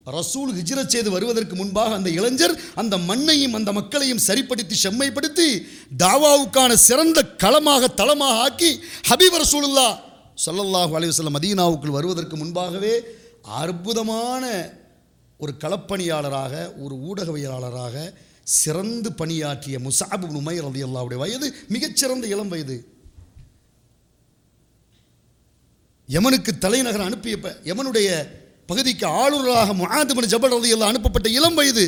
ரசூல் ஹிஜ்ரத் செய்து வருவதற்கு முன்பாக அந்த இளைஞர் அந்த மண்ணையும் அந்த மக்களையும் சரிப்படுத்தி செம்மைப்படுத்தி தாவாவுக்கான சிறந்த களமாக தளமாக ஆக்கி ஹபீப் ரசூலுல்லா ஸல்லல்லாஹு அலைஹி வஸல்லம் மதீனாவுக்குள் வருவதற்கு முன்பாகவே அற்புதமான ஒரு களப்பணியாளராக ஒரு ஊடகவியலாளராக சிறந்து பணியாற்றிய முசாப் உமைர் ரலியல்லாஹுடைய வயது மிகச்சிறந்த இளம் வயது யமனுக்கு தலைநகர் அனுப்பிய ப- யமனுடைய பகுதிக்கு ஆளுநராக முஆதுபின் ஜபல் ரலியல்லாஹு அனுப்பப்பட்ட இளம் வயது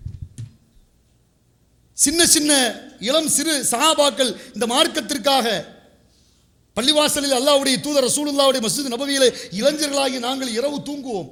சின்ன சின்ன இளம் சிறு சஹாபாக்கள் இந்த மார்க்கத்திற்காக பள்ளிவாசலில் அல்லாஹ்வுடைய தூதர் ரசூலுல்லாஹ்வுடைய மஸ்ஜித் நபவியிலே இளைஞர்களாகி நாங்கள் இரவு தூங்குவோம்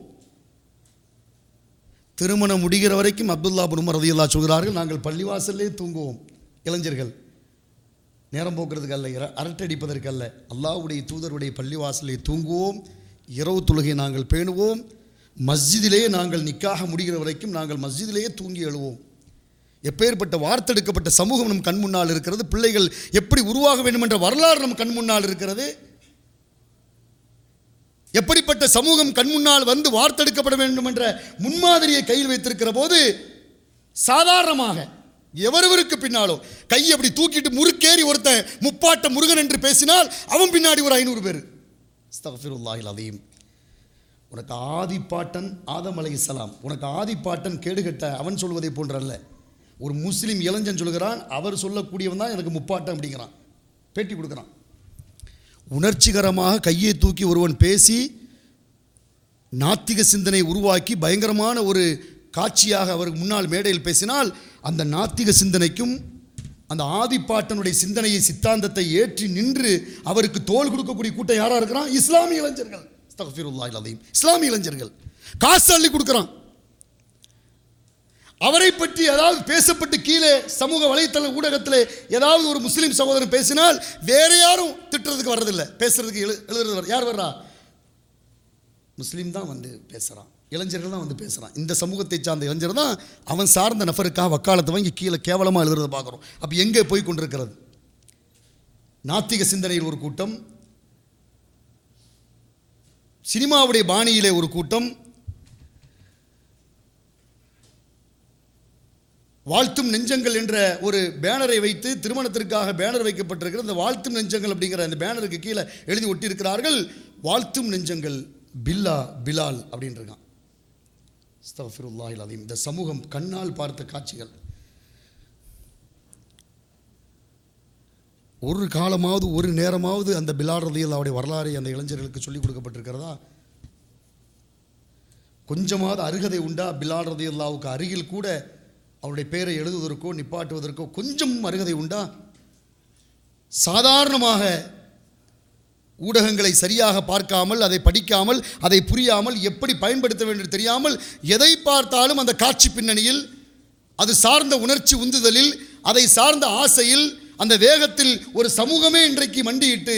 திருமணம் முடிகிற வரைக்கும் அப்துல்லா பின் உமர் ரலியல்லாஹு சொல்கிறார்கள் நாங்கள் பள்ளிவாசல்லே தூங்குவோம் இளைஞர்கள் நேரம் போக்குறதுக்கு அல்ல இர- அரட்டடிப்பதற்கு அல்ல அல்லாஹ்வுடைய தூதருடைய பள்ளிவாசலை தூங்குவோம் இரவு தொழுகை நாங்கள் பேணுவோம் மஸ்ஜிதிலே நாங்கள் நிக்காக முடிகிற வரைக்கும் நாங்கள் மஸ்ஜிதிலேயே தூங்கி எழுவோம் எப்பேற்பட்ட வார்த்தெடுக்கப்பட்ட சமூகம் நம் கண் முன்னால் இருக்கிறது பிள்ளைகள் எப்படி உருவாக வேண்டும் என்ற வரலாறு நம் கண் முன்னால் இருக்கிறது எப்படிப்பட்ட சமூகம் கண் முன்னால் வந்து வார்த்தெடுக்கப்பட வேண்டும் என்ற முன்மாதிரியை கையில் வைத்திருக்கிற போது சாதாரணமாக எவரவருக்கு பின்னாலோ கை அப்படி தூக்கிட்டு முறுக்கேறி ஒருத்தன் முப்பாட்ட முருகன் என்று பேசினால் அவன் பின்னாடி ஒரு ஐநூறு பேர் அஸ்தக்ஃபிருல்லாஹில் அதையும் உனக்கு ஆதிப்பாட்டன் ஆதம் அலைஹிஸ்ஸலாம் உனக்கு ஆதிப்பாட்டன் கேடுகட்ட அவன் சொல்வதை போன்றல்ல ஒரு முஸ்லீம் இளைஞன் சொல்கிறான் அவர் சொல்லக்கூடியவன் தான் எனக்கு முப்பாட்டம் அப்படிங்கிறான் பேட்டி கொடுக்குறான் உணர்ச்சிகரமாக கையை தூக்கி ஒருவன் பேசி நாத்திக சிந்தனை உருவாக்கி பயங்கரமான ஒரு காட்சியாக அவருக்கு முன்னால் மேடையில் பேசினால் அந்த நாத்திக சிந்தனைக்கும் அந்த ஆதிப்பாட்டனுடைய சிந்தனையை சித்தாந்தத்தை ஏற்றி நின்று அவருக்கு தோல் கொடுக்கக்கூடிய கூட்டம் யாரா இருக்கிறான் இஸ்லாமிய இளைஞர்கள் அஸ்தக்ஃபிருல்லாஹில் அலீம் இஸ்லாமிய இளைஞர்கள் காசு அள்ளி கொடுக்குறான் அவரை பற்றி ஏதாவது பேசப்பட்டு கீழே சமூக வலைத்தள ஊடகத்தில் ஏதாவது ஒரு முஸ்லீம் சகோதரன் பேசினால் வேற யாரும் திட்டுறதுக்கு வர்றதில்லை பேசுறதுக்கு எழு எழுதுறது வர- யார் வர்றா முஸ்லீம் தான் வந்து பேசுகிறான் இளைஞர்கள் தான் வந்து பேசுகிறான் இந்த சமூகத்தை சார்ந்த இளைஞர் தான் அவன் சார்ந்த நபருக்காக வக்காலத்தை வாங்கி கீழே கேவலமாக எழுதுறத பார்க்குறோம் அப்போ எங்கே போய் கொண்டிருக்கிறது நாத்திக சிந்தனையில் ஒரு கூட்டம் சினிமாவுடைய பாணியிலே ஒரு கூட்டம் வாழ்த்தும் நெஞ்சங்கள் என்ற ஒரு பேனரை வைத்து திருமணத்திற்காக பேனர் வைக்கப்பட்டிருக்கிற இந்த வாழ்த்தும் நெஞ்சங்கள் அப்படிங்கிற அந்த பேனருக்கு கீழே எழுதி ஒட்டியிருக்கிறார்கள் வாழ்த்தும் நெஞ்சங்கள் பில்லா பிலால் அப்படின்னு இருக்கான் அஸ்தக்ஃபிருல்லாஹில் அலீம் இந்த சமூகம் கண்ணால் பார்த்த காட்சிகள் ஒரு காலமாவது ஒரு நேரமாவது அந்த பிலால் ரலியல் அவருடைய வரலாறை அந்த இளைஞர்களுக்கு சொல்லிக் கொடுக்கப்பட்டிருக்கிறதா கொஞ்சமாவது அருகதை உண்டா பிலால் ரலியல்லாவுக்கு அருகில் கூட அவருடைய பெயரை எழுதுவதற்கோ நிப்பாட்டுவதற்கோ கொஞ்சம் அருகதை உண்டா சாதாரணமாக ஊடகங்களை சரியாக பார்க்காமல் அதை படிக்காமல் அதை புரியாமல் எப்படி பயன்படுத்த வேண்டும் என்று தெரியாமல் எதை பார்த்தாலும் அந்த காட்சி பின்னணியில் அது சார்ந்த உணர்ச்சி உந்துதலில் அதை சார்ந்த ஆசையில் அந்த வேகத்தில் ஒரு சமூகமே இன்றைக்கு மண்டியிட்டு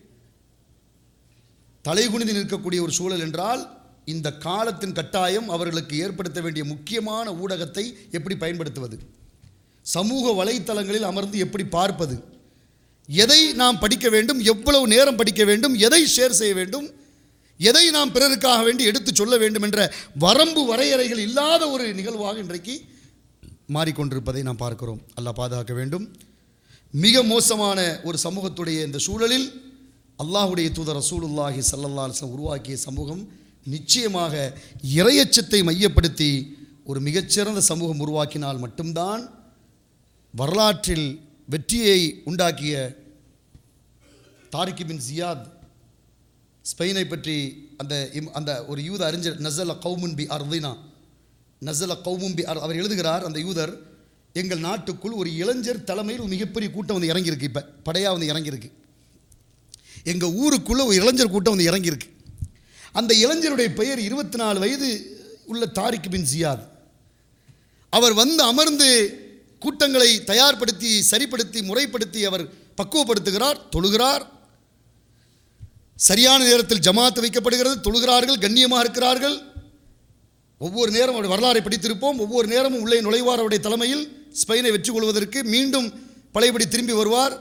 தலைகுனிந்து நிற்கக்கூடிய ஒரு சூழல் என்றால் இந்த காலத்தின் கட்டாயம் அவர்களுக்கு ஏற்படுத்த வேண்டிய முக்கியமான ஊடகத்தை எப்படி பயன்படுத்துவது சமூக வலைத்தளங்களில் அமர்ந்து எப்படி பார்ப்பது எதை நாம் படிக்க வேண்டும் எவ்வளவு நேரம் படிக்க வேண்டும் எதை ஷேர் செய்ய வேண்டும் எதை நாம் பிறருக்காக வேண்டி எடுத்து சொல்ல வேண்டும் என்ற வரம்பு வரையறைகள் இல்லாத ஒரு நிகழ்வாக இன்றைக்கு மாறிக்கொண்டிருப்பதை நாம் பார்க்கிறோம் அல்லாஹ் பாதுகாக்க வேண்டும் மிக மோசமான ஒரு சமூகத்துடைய இந்த சூழலில் அல்லாஹுடைய தூதர் ரசூலுல்லாஹி ஸல்லல்லாஹு அலைஹி வஸல்லம் உருவாக்கிய சமூகம் நிச்சயமாக இரையச்சத்தை மையப்படுத்தி ஒரு மிகச்சிறந்த சமூகம் உருவாக்கினால் மட்டும்தான் வரலாற்றில் வெற்றியை உண்டாக்கிய தாரிக் பின் ஜியாத் ஸ்பெயினை பற்றி அந்த இம்- அந்த ஒரு யூத அறிஞர் நசல கௌமுன் பி அர்தினா நசல கௌமுன் பி அர் அவர் எழுதுகிறார் அந்த யூதர் எங்கள் நாட்டுக்குள் ஒரு இளைஞர் தலைமையில் ஒரு மிகப்பெரிய கூட்டம் வந்து இறங்கியிருக்கு இப்போ படையாக வந்து இறங்கியிருக்கு எங்கள் ஊருக்குள்ளே ஒரு இளைஞர் கூட்டம் வந்து இறங்கியிருக்கு அந்த இளைஞருடைய பெயர் இருபத்தி நாலு வயது உள்ள தாரிக் பின் ஜியாத் அவர் வந்து அமர்ந்து கூட்டங்களை தயார்படுத்தி சரிப்படுத்தி முறைப்படுத்தி அவர் பக்குவப்படுத்துகிறார் தொழுகிறார் சரியான நேரத்தில் ஜமாத் வைக்கப்படுகிறது தொழுகிறார்கள் கண்ணியமாக இருக்கிறார்கள் ஒவ்வொரு நேரம் அவருடைய வரலாறை படித்திருப்போம் ஒவ்வொரு நேரமும் உள்ளே நுழைவார் அவருடைய தலைமையில் ஸ்பெயினை வெற்றி கொள்வதற்கு மீண்டும் பழையபடி திரும்பி வருவார்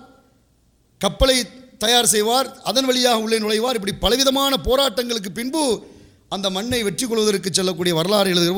கப்பலை தயார் செய்வார் அதன் வழியாக உள்ளே நுழைவார் இப்படி பலவிதமான போராட்டங்களுக்கு பின்பு அந்த மண்ணை வெற்றி கொள்வதற்கு செல்லக்கூடிய வரலாறு எழுதுகிற